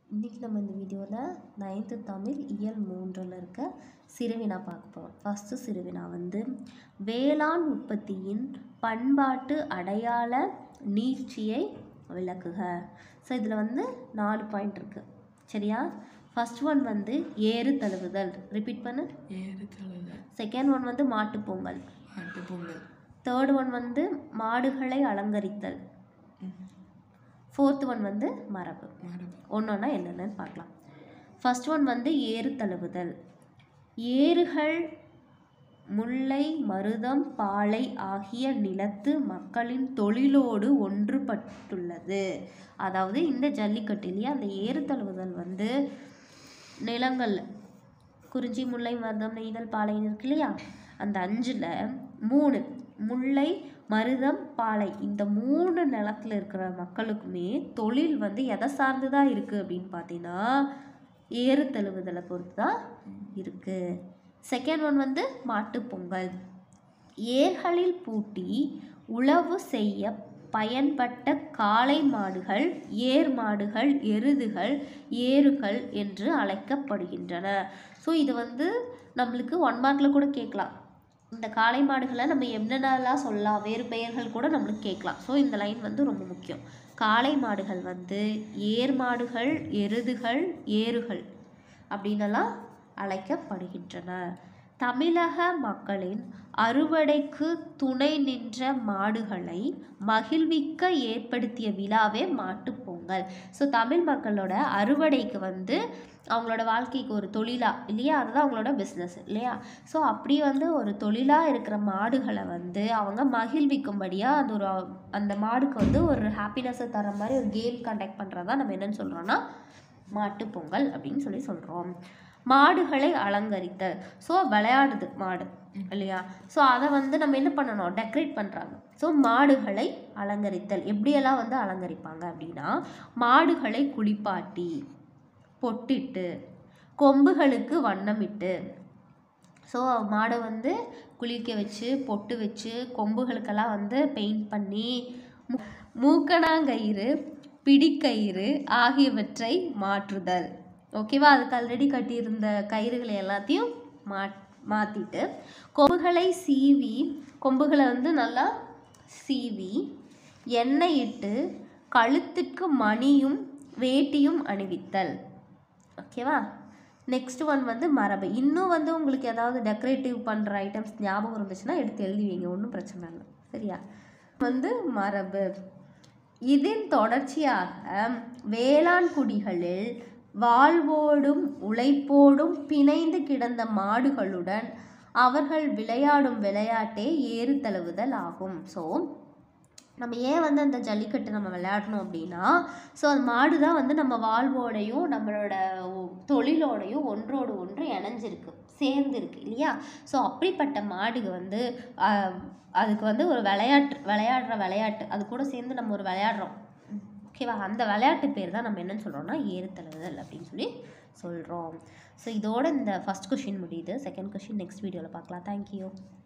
இன்றைக்கி நம்ம இந்த வீடியோவில் நைன்த்து தமிழ் இயல் மூன்றில் இருக்க சிறுவினா பார்க்க போகிறோம் ஃபஸ்ட்டு சிறுவினா வந்து வேளாண் உற்பத்தியின் பண்பாட்டு அடையாள நீட்சியை விளக்குக ஸோ இதில் வந்து நாலு பாயிண்ட் இருக்குது சரியா ஃபர்ஸ்ட் ஒன் வந்து ஏறு தழுவுதல் ரிப்பீட் பண்ணு ஏறு தழுத செகண்ட் ஒன் வந்து மாட்டுப் பொங்கல் ஆட்டு பொங்கல் தேர்ட் ஒன் வந்து மாடுகளை அலங்கரித்தல் ஃபோர்த் ஒன் வந்து மரபு மரபு ஒன்றொன்னா என்னென்னு பார்க்கலாம் ஃபர்ஸ்ட் ஒன் வந்து ஏறு தழுவுதல் ஏறுகள் முல்லை மருதம் பாலை ஆகிய நிலத்து மக்களின் தொழிலோடு ஒன்றுபட்டுள்ளது அதாவது இந்த ஜல்லிக்கட்டிலேயே அந்த ஏறு தழுவுதல் வந்து நிலங்கள் குறிஞ்சி முல்லை மருதம் நெய்தல் பாலைன்னு இருக்கு இல்லையா அந்த அஞ்சில் மூணு முல்லை மருதம் பாலை இந்த மூணு நிலத்துல இருக்கிற மக்களுக்குமே தொழில் வந்து எதை சார்ந்து தான் இருக்குது அப்படின்னு பார்த்தீங்கன்னா ஏறு தழுவுதலை பொறுத்து தான் இருக்குது செகண்ட் ஒன் வந்து மாட்டுப் பொங்கல் ஏர்களில் பூட்டி உழவு செய்ய பயன்பட்ட காளை மாடுகள் ஏர் மாடுகள் எருதுகள் ஏறுகள் என்று அழைக்கப்படுகின்றன ஸோ இது வந்து நம்மளுக்கு ஒன் மார்க்கில் கூட கேட்கலாம் இந்த காளை மாடுகளை நம்ம என்னென்னலாம் சொல்லலாம் வேறு பெயர்கள் கூட நம்மளுக்கு கேட்கலாம் ஸோ இந்த லைன் வந்து ரொம்ப முக்கியம் காளை மாடுகள் வந்து ஏர் மாடுகள் எருதுகள் ஏறுகள் அப்படின்னெல்லாம் அழைக்கப்படுகின்றன தமிழக மக்களின் அறுவடைக்கு துணை நின்ற மாடுகளை மகிழ்விக்க ஏற்படுத்திய விழாவே மாட்டுப் பொங்கல் ஸோ தமிழ் மக்களோட அறுவடைக்கு வந்து அவங்களோட வாழ்க்கைக்கு ஒரு தொழிலா இல்லையா அதுதான் அவங்களோட பிஸ்னஸ் இல்லையா ஸோ அப்படி வந்து ஒரு தொழிலாக இருக்கிற மாடுகளை வந்து அவங்க மகிழ்விக்கும்படியாக அந்த ஒரு அந்த மாடுக்கு வந்து ஒரு ஹாப்பினஸை தர மாதிரி ஒரு கேம் கண்டக்ட் பண்ணுறதா நம்ம என்னன்னு சொல்கிறோன்னா மாட்டுப் பொங்கல் அப்படின்னு சொல்லி சொல்கிறோம் மாடுகளை அலங்கரித்தல் ஸோ விளையாடுது மாடு இல்லையா ஸோ அதை வந்து நம்ம என்ன பண்ணணும் டெக்கரேட் பண்ணுறாங்க ஸோ மாடுகளை அலங்கரித்தல் எப்படியெல்லாம் வந்து அலங்கரிப்பாங்க அப்படின்னா மாடுகளை குளிப்பாட்டி பொட்டிட்டு கொம்புகளுக்கு வண்ணமிட்டு ஸோ மாடை வந்து குளிக்க வச்சு பொட்டு வச்சு கொம்புகளுக்கெல்லாம் வந்து பெயிண்ட் பண்ணி மு- மூக்கணாங்கயிறு பிடிக்கயிறு ஆகியவற்றை மாற்றுதல் ஓகேவா அதுக்கு ஆல்ரெடி கட்டியிருந்த கயிறுகளை எல்லாத்தையும் மா மாற்றிட்டு கொம்புகளை சீவி கொம்புகளை வந்து நல்லா சீவி எண்ணெய் இட்டு கழுத்துக்கு மணியும் வேட்டியும் அணிவித்தல் ஓகேவா நெக்ஸ்ட் ஒன் வந்து மரபு இன்னும் வந்து உங்களுக்கு ஏதாவது டெக்கரேட்டிவ் பண்ணுற ஐட்டம்ஸ் ஞாபகம் இருந்துச்சுன்னா எடுத்து எழுதி வைங்க ஒன்றும் பிரச்சனை இல்லை சரியா வந்து மரபு இதன் தொடர்ச்சியாக வேளாண் குடிகளில் வாழ்வோடும் உழைப்போடும் பிணைந்து கிடந்த மாடுகளுடன் அவர்கள் விளையாடும் விளையாட்டே ஏறு தழுவுதல் ஆகும் ஸோ நம்ம ஏன் வந்து அந்த ஜல்லிக்கட்டு நம்ம விளையாடணும் அப்படின்னா ஸோ அந்த மாடு தான் வந்து நம்ம வாழ்வோடையும் நம்மளோட ஒ- தொழிலோடையும் ஒன்றோடு ஒன்று இணைஞ்சிருக்கு சேர்ந்துருக்கு இல்லையா ஸோ அப்படிப்பட்ட மாடுக வந்து ஆஹ், அதுக்கு வந்து ஒரு விளையாட்டு விளையாடுற விளையாட்டு அது கூட சேர்ந்து நம்ம ஒரு விளையாடுறோம் ஓகேவா அந்த விளையாட்டு பேர் தான் நம்ம என்னன்னு சொல்கிறோம்னா ஏறுதழுவுதல் அப்படின்னு சொல்லி சொல்கிறோம் ஸோ இதோட இந்த ஃபஸ்ட் கொஷின் முடியுது செகண்ட் கொஷின் நெக்ஸ்ட் வீடியோவில் பார்க்கலாம் தேங்க்யூ